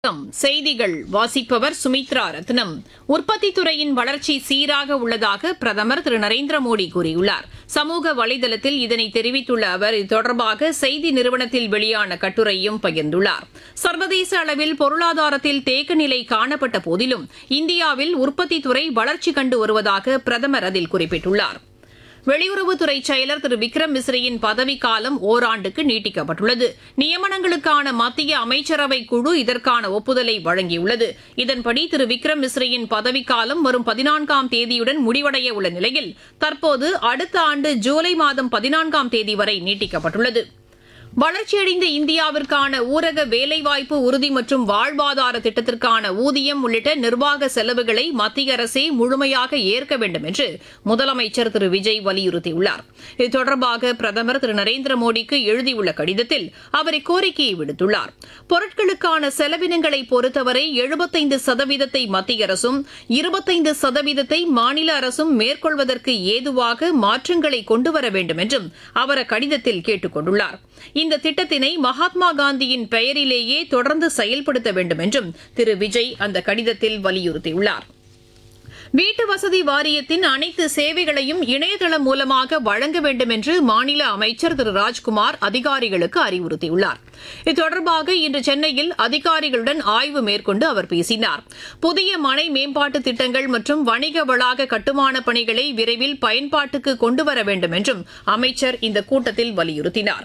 வணக்கம். செய்திகள் வாசிப்பவர் சுமித்ரா ரத்னம் உற்பத்தித் துறையின் வளர்ச்சி சீராக உள்ளதாக பிரதமர் திரு நரேந்திர மோடி கூறியுள்ளார் சமூக வலைதளத்தில் இதனை தெரிவித்துள்ள அவர் இது தொடர்பாக செய்தி நிறுவனத்தில் வெளியான கட்டுரையும் பகிர்ந்துள்ளார் சர்வதேச அளவில் பொருளாதாரத்தில் தேக்க நிலை காணப்பட்ட போதிலும் இந்தியாவில் உற்பத்தித் துறை வளர்ச்சி கண்டு வருவதாக பிரதமர் அதில் குறிப்பிட்டுள்ளார் வெளியுறவுத்துறை செயலர் திரு விக்ரம் மிஸ்ரியின் பதவிக்காலம் ஓராண்டுக்கு நீட்டிக்கப்பட்டுள்ளது நியமனங்களுக்கான மத்திய அமைச்சரவை குழு இதற்கான ஒப்புதலை வழங்கியுள்ளது இதன்படி திரு விக்ரம் மிஸ்ரியின் பதவிக்காலம் வரும் பதினான்காம் தேதியுடன் முடிவடைய உள்ள நிலையில் தற்போது அடுத்த ஆண்டு ஜூலை மாதம் பதினான்காம் தேதி வரை நீட்டிக்கப்பட்டுள்ளது வளர்ச்சியடைந்த இந்தியாவிற்கான ஊரக வேலைவாய்ப்பு உறுதி மற்றும் வாழ்வாதார திட்டத்திற்கான ஊதியம் உள்ளிட்ட நிர்வாக செலவுகளை மத்திய அரசே முழுமையாக ஏற்க வேண்டும் என்று முதலமைச்சர் திரு விஜய் வலியுறுத்தியுள்ளார் இது தொடர்பாக பிரதமர் திரு நரேந்திர மோடிக்கு எழுதியுள்ள கடிதத்தில் அவர் இக்கோரிக்கையை விடுத்துள்ளார் பொருட்களுக்கான செலவினங்களை பொறுத்தவரை எழுபத்தைந்து சதவீதத்தை மத்திய அரசும் இருபத்தைந்து சதவீதத்தை மாநில அரசும் மேற்கொள்வதற்கு ஏதுவாக மாற்றங்களை கொண்டுவர வேண்டும் என்றும் அவர் அக்கடிதத்தில் கேட்டுக் கொண்டுள்ளார் இந்த திட்டத்தினை மகாத்மா காந்தியின் பெயரிலேயே தொடர்ந்து செயல்படுத்த வேண்டும் என்றும் திரு விஜய் அந்த கடிதத்தில் வலியுறுத்தியுள்ளார் வீட்டு வசதி வாரியத்தின் அனைத்து சேவைகளையும் இணையதளம் மூலமாக வழங்க வேண்டும் என்று மாநில அமைச்சர் திரு ராஜ்குமார் அதிகாரிகளுக்கு அறிவுறுத்தியுள்ளார் இது தொடர்பாக இன்று சென்னையில் அதிகாரிகளுடன் ஆய்வு மேற்கொண்டு அவர் பேசினார் புதிய மனை மேம்பாட்டு திட்டங்கள் மற்றும் வணிக வளாக கட்டுமான பணிகளை விரைவில் பயன்பாட்டுக்கு கொண்டுவர வேண்டும் என்றும் அமைச்சர் இந்த கூட்டத்தில் வலியுறுத்தினார்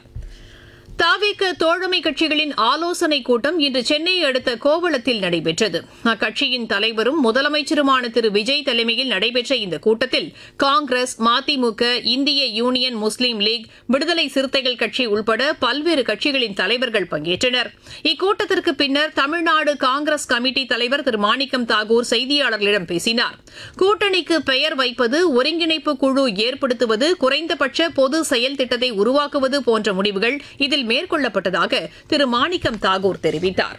தாவேக தோழமை கட்சிகளின் ஆலோசனைக் கூட்டம் இன்று சென்னையை அடுத்த கோவளத்தில் நடைபெற்றது அக்கட்சியின் தலைவரும் முதலமைச்சருமான திரு விஜய் தலைமையில் நடைபெற்ற இந்த கூட்டத்தில் காங்கிரஸ் மதிமுக இந்திய யூனியன் முஸ்லீம் லீக் விடுதலை சிறுத்தைகள் கட்சி உள்பட பல்வேறு கட்சிகளின் தலைவர்கள் பங்கேற்றனர் இக்கூட்டத்திற்கு பின்னர் தமிழ்நாடு காங்கிரஸ் கமிட்டி தலைவர் திரு மாணிக்கம் தாகூர் செய்தியாளர்களிடம் பேசினார் கூட்டணிக்கு பெயர் வைப்பது ஒருங்கிணைப்பு குழு ஏற்படுத்துவது குறைந்தபட்ச பொது செயல் திட்டத்தை உருவாக்குவது போன்ற முடிவுகள் இதில் மேற்கொள்ளப்பட்டதாக திரு மாணிக்கம் தாகூர் தெரிவித்தார்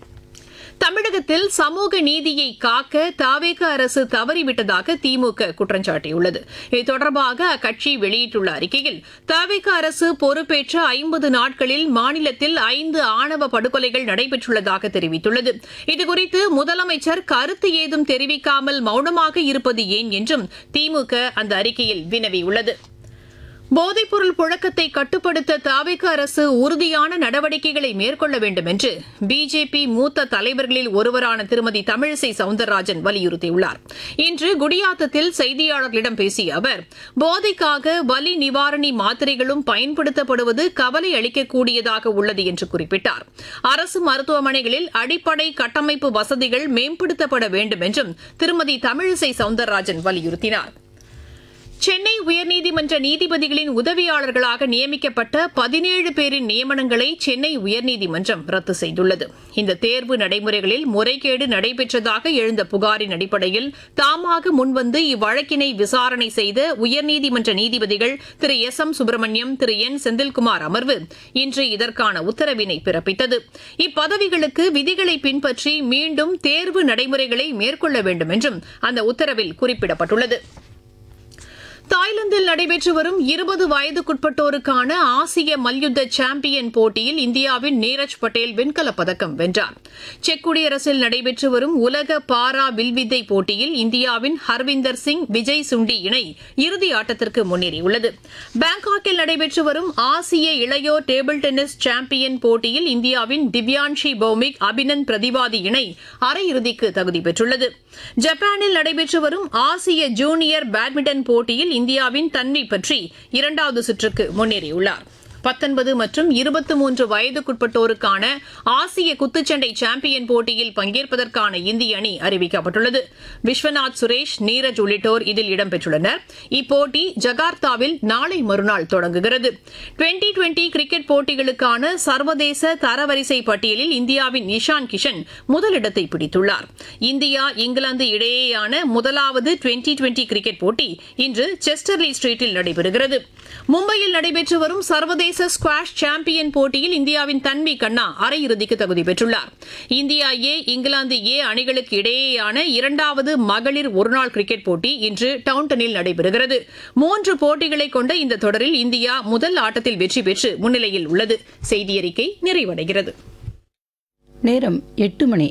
தமிழகத்தில் சமூக நீதியை காக்க தாவேக அரசு தவறிவிட்டதாக திமுக குற்றம் சாட்டியுள்ளது இது தொடர்பாக அக்கட்சி வெளியிட்டுள்ள அறிக்கையில் தாவேக அரசு பொறுப்பேற்ற ஐம்பது நாட்களில் மாநிலத்தில் ஐந்து ஆணவ படுகொலைகள் நடைபெற்றுள்ளதாக தெரிவித்துள்ளது இதுகுறித்து முதலமைச்சர் கருத்து ஏதும் தெரிவிக்காமல் மௌனமாக இருப்பது ஏன் என்றும் திமுக அந்த அறிக்கையில் வினவியுள்ளது போதைப்பொருள் புழக்கத்தை கட்டுப்படுத்த தாவேக அரசு உறுதியான நடவடிக்கைகளை மேற்கொள்ள வேண்டும் என்று பிஜேபி மூத்த தலைவர்களில் ஒருவரான திருமதி தமிழிசை சவுந்தரராஜன் வலியுறுத்தியுள்ளார் இன்று குடியாத்தத்தில் செய்தியாளர்களிடம் பேசிய அவர் போதைக்காக வலி நிவாரணி மாத்திரைகளும் பயன்படுத்தப்படுவது கவலை அளிக்கக்கூடியதாக உள்ளது என்று குறிப்பிட்டார் அரசு மருத்துவமனைகளில் அடிப்படை கட்டமைப்பு வசதிகள் மேம்படுத்தப்பட வேண்டும் என்றும் திருமதி தமிழிசை சவுந்தரராஜன் வலியுறுத்தினார் சென்னை உயர்நீதிமன்ற நீதிபதிகளின் உதவியாளர்களாக நியமிக்கப்பட்ட பதினேழு பேரின் நியமனங்களை சென்னை உயர்நீதிமன்றம் ரத்து செய்துள்ளது இந்த தேர்வு நடைமுறைகளில் முறைகேடு நடைபெற்றதாக எழுந்த புகாரின் அடிப்படையில் தாமாக முன்வந்து இவ்வழக்கினை விசாரணை செய்த உயர்நீதிமன்ற நீதிபதிகள் Thiru S M Subramaniam Thiru N Senthilkumar அமர்வு இன்று இதற்கான உத்தரவினை பிறப்பித்தது இப்பதவிகளுக்கு விதிகளை பின்பற்றி மீண்டும் தேர்வு நடைமுறைகளை மேற்கொள்ள வேண்டும் என்றும் அந்த உத்தரவில் குறிப்பிடப்பட்டுள்ளது தாய்லாந்தில் நடைபெற்று வரும் இருபது வயதுக்குட்பட்டோருக்கான ஆசிய மல்யுத்த சாம்பியன் போட்டியில் இந்தியாவின் நீரஜ் பட்டேல் வெண்கலப் பதக்கம் வென்றார் செக் குடியரசில் நடைபெற்று வரும் உலக பாரா வில்வித்தை போட்டியில் இந்தியாவின் ஹர்விந்தர் சிங் விஜய் சுண்டி இணை இறுதி ஆட்டத்திற்கு முன்னேறியுள்ளது பாங்காக்கில் நடைபெற்று வரும் ஆசிய இளையோர் டேபிள் டென்னிஸ் சாம்பியன் போட்டியில் இந்தியாவின் திவ்யான்ஷி பௌமிக் அபினந்த் பிரதிவாதி இணை அரையிறுதிக்கு தகுதி பெற்றுள்ளது ஜப்பானில் நடைபெற்று வரும் ஆசிய ஜூனியர் பேட்மிண்டன் போட்டியில் இந்தியாவின் தன்வி பற்றி இரண்டாவது சுற்றுக்கு முன்னேறியுள்ளார் பத்தொன்பது மற்றும் இருபத்தி மூன்று வயதுக்குட்பட்டோருக்கான ஆசிய குத்துச்சண்டை சாம்பியன் போட்டியில் பங்கேற்பதற்கான இந்திய அணி அறிவிக்கப்பட்டுள்ளது விஸ்வநாத் சுரேஷ் நீரஜ் உள்ளிட்டோர் இதில் இடம்பெற்றுள்ளனர் இப்போட்டி ஜகார்த்தாவில் நாளை மறுநாள் தொடங்குகிறது டுவெண்டி டுவெண்டி கிரிக்கெட் போட்டிகளுக்கான சர்வதேச தரவரிசை பட்டியலில் இந்தியாவின் இஷான் கிஷன் முதலிடத்தை பிடித்துள்ளார் இந்தியா இங்கிலாந்து இடையேயான முதலாவது டுவெண்டி டுவெண்டி கிரிக்கெட் போட்டி இன்று செஸ்டர்லி ஸ்ட்ரீட்டில் நடைபெறுகிறது மும்பையில் நடைபெற்று வரும் சர்வதேச ஸ்குவாஷ் சாம்பியன் போட்டியில் இந்தியாவின் தன்வி கண்ணா அரையிறுதிக்கு தகுதி பெற்றுள்ளார் இந்தியா ஏ இங்கிலாந்து ஏ அணிகளுக்கு இடையேயான இரண்டாவது மகளிர் ஒருநாள் கிரிக்கெட் போட்டி இன்று டவுன்டனில் நடைபெறுகிறது மூன்று போட்டிகளை கொண்ட இந்த தொடரில் இந்தியா முதல் ஆட்டத்தில் வெற்றி பெற்று முன்னிலையில் உள்ளது செய்தியறிக்கை நிறைவடைகிறது நேரம் எட்டு மணி